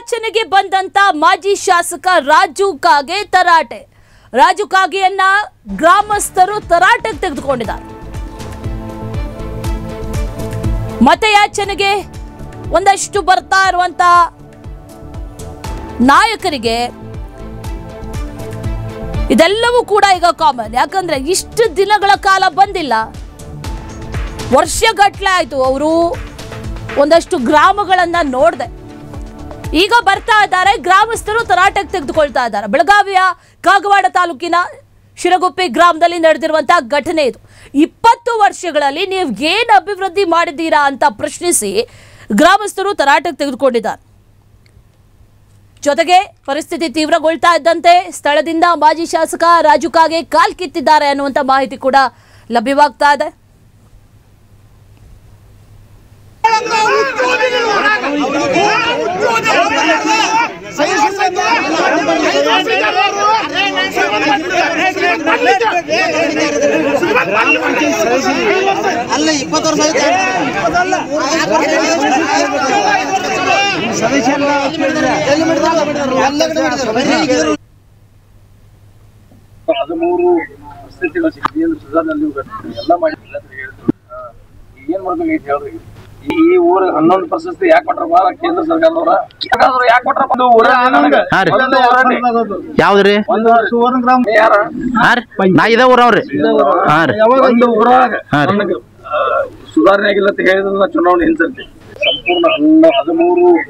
ಮತಯಾಚನೆಗೆ ಬಂದಂತ ಮಾಜಿ ಶಾಸಕ ರಾಜು ಕಾಗೆ ತರಾಟೆ ರಾಜು ಕಾಗೆಯನ್ನ ಗ್ರಾಮಸ್ಥರು ತರಾಟೆಗೆ ತೆಗೆದುಕೊಂಡಿದ್ದಾರೆ ಮತಯಾಚನೆಗೆ ಒಂದಷ್ಟು ಬರ್ತಾ ಇರುವಂತ ನಾಯಕರಿಗೆ ಇದೆಲ್ಲವೂ ಕೂಡ ಈಗ ಕಾಮನ್ ಯಾಕಂದ್ರೆ ಇಷ್ಟು ದಿನಗಳ ಕಾಲ ಬಂದಿಲ್ಲ ವರ್ಷಗಟ್ಲೆ ಆಯ್ತು ಅವರು ಒಂದಷ್ಟು ಗ್ರಾಮಗಳನ್ನ ನೋಡ್ದೆ ಈಗ ಬರ್ತಾ ಇದ್ದಾರೆ ಗ್ರಾಮಸ್ಥರು ತರಾಟೆಗೆ ತೆಗೆದುಕೊಳ್ತಾ ಇದ್ದಾರೆ ಬೆಳಗಾವಿಯ ಕಾಗವಾಡ ತಾಲೂಕಿನ ಶಿರಗುಪ್ಪಿ ಗ್ರಾಮದಲ್ಲಿ ನಡೆದಿರುವಂತಹ ಘಟನೆ ಇದು ಇಪ್ಪತ್ತು ವರ್ಷಗಳಲ್ಲಿ ನೀವು ಏನು ಅಭಿವೃದ್ಧಿ ಮಾಡಿದ್ದೀರಾ ಅಂತ ಪ್ರಶ್ನಿಸಿ ಗ್ರಾಮಸ್ಥರು ತರಾಟೆಗೆ ತೆಗೆದುಕೊಂಡಿದ್ದಾರೆ ಜೊತೆಗೆ ಪರಿಸ್ಥಿತಿ ತೀವ್ರಗೊಳ್ತಾ ಇದ್ದಂತೆ ಸ್ಥಳದಿಂದ ಮಾಜಿ ಶಾಸಕ ರಾಜು ಕಾಗೆ ಕಾಲ್ ಕಿತ್ತಿದ್ದಾರೆ ಅನ್ನುವಂಥ ಮಾಹಿತಿ ಕೂಡ ಲಭ್ಯವಾಗ್ತಾ ಇದೆ ಅಲ್ಲ ಇಪ್ಪತ್ತು ವರ್ಷ ಎಲ್ಲಿ ಮಾಡಿದ್ರು ಎಲ್ಲ ಕಡೆ ಮಾಡಿದ್ರು ಬರೀ ಇದ್ರು. ಹದಿಮೂರು ಪರಿಸ್ಥಿತಿಗಳು ಸಿಕ್ಕಿದೆ ಸುಧಾರಣೆ ನೀವು ಕಟ್ತೀರಿ ಎಲ್ಲ ಮಾಡಿ ಎಲ್ಲ ಕಡೆ ಹೇಳಿದ್ರು ಹಾ. ಈಗ ಏನ್ ಮಾಡ್ಬೇಕೈತಿ ಹೇಳ್ರಿ ಈ ಈ ಊರ ಹನ್ನೊಂದು ಪ್ರಶಸ್ತಿ ಯಾಕೆ ಕೊಟ್ರಪ್ಪ ಕೇಂದ್ರ ಸರ್ಕಾರದವ್ರ ಸರ್ಕಾರದವ್ರು ಯಾಕೆ ಕೊಟ್ರಪ್ಪ ಒಂದು ಊರ ಹಾ ರೀ. ಒಂದು ಊರಲ್ಲಿ ಯಾವ್ದ್ರಿ ಒಂದು ಸುವರ್ಣ ಗ್ರಾಮ ಯಾರ ಹಾ ರೀ ನಾ ಇದೇ ಊರವ್ರಿ ಹಾ ರೀ ಒಂದು ಊರಾಗ ಹಾ ರೀ. ನನಗೆ, ಆ, ಸುಧಾರಣೆ ಆಗಿಲ್ಲ ಅಂತ ಹೇಳಿದ್ರೆ ಚುನಾವಣೆ ಹಿಂಸರ್ತಿ ಸಂಪೂರ್ಣ ಹನ್ನ ಹದಿಮೂರು